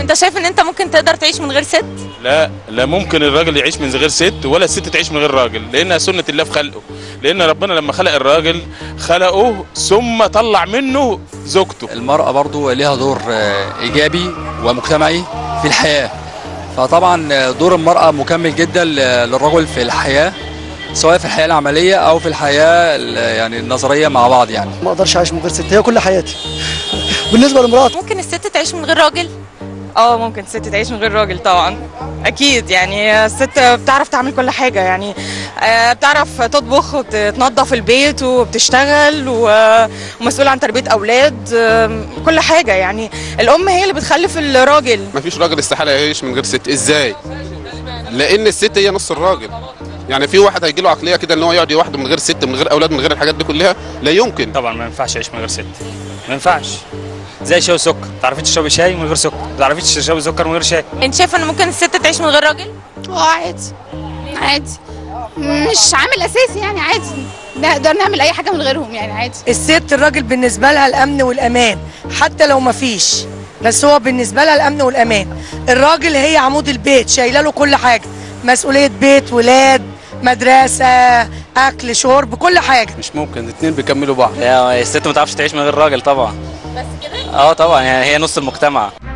انت شايف ان انت ممكن تقدر تعيش من غير ست لا لا ممكن الراجل يعيش من غير ست ولا الست تعيش من غير راجل لانها سنه الله في خلقه لان ربنا لما خلق الراجل خلقه ثم طلع منه زوجته المرأة برضو لها دور آه، إيجابي ومجتمعي في الحياة فطبعا آه، دور المرأة مكمل جدا ل- للرجل في الحياة سواء في الحياة العملية أو في الحياة ال- يعني النظرية مع بعض يعني ما اقدرش اعيش من غير ست هي كل حياتي بالنسبه لمراتي ممكن الست تعيش من غير راجل اه ممكن ست تعيش من غير راجل طبعا اكيد يعني الست بتعرف تعمل كل حاجه يعني آه، بتعرف تطبخ وتنظف البيت وبتشتغل و- ومسؤوله عن تربيه اولاد آم، كل حاجه يعني الام هي اللي بتخلف الراجل مفيش راجل استحاله يعيش من غير ست ازاي لان الست هي نص الراجل يعني في واحد هيجي له عقليه كده ان هو يقعد لوحده من غير ست من غير اولاد من غير الحاجات دي كلها لا يمكن طبعا ما ينفعش اعيش من غير ست ما ينفعش زي شاي وسكر ما تعرفيش تشربي شاي من غير سكر ما تعرفيش تشربي سكر من غير شاي انت شايف ان ممكن الست تعيش من غير راجل اه عادي عادي مش عامل اساسي يعني عادي نقدر نعمل اي حاجه من غيرهم يعني عادي الست الراجل بالنسبة لها الأمن والأمان حتى لو ما فيش بس هو بالنسبة لها الأمن والأمان الراجل هي عمود البيت شايلة له كل حاجة مسؤولية بيت ولاد مدرسة أكل شرب كل حاجة مش ممكن الاثنين بيكملوا بعض الست ما تعرفش تعيش من غير راجل طبعا بس كده اه طبعا يعني هي نص المجتمع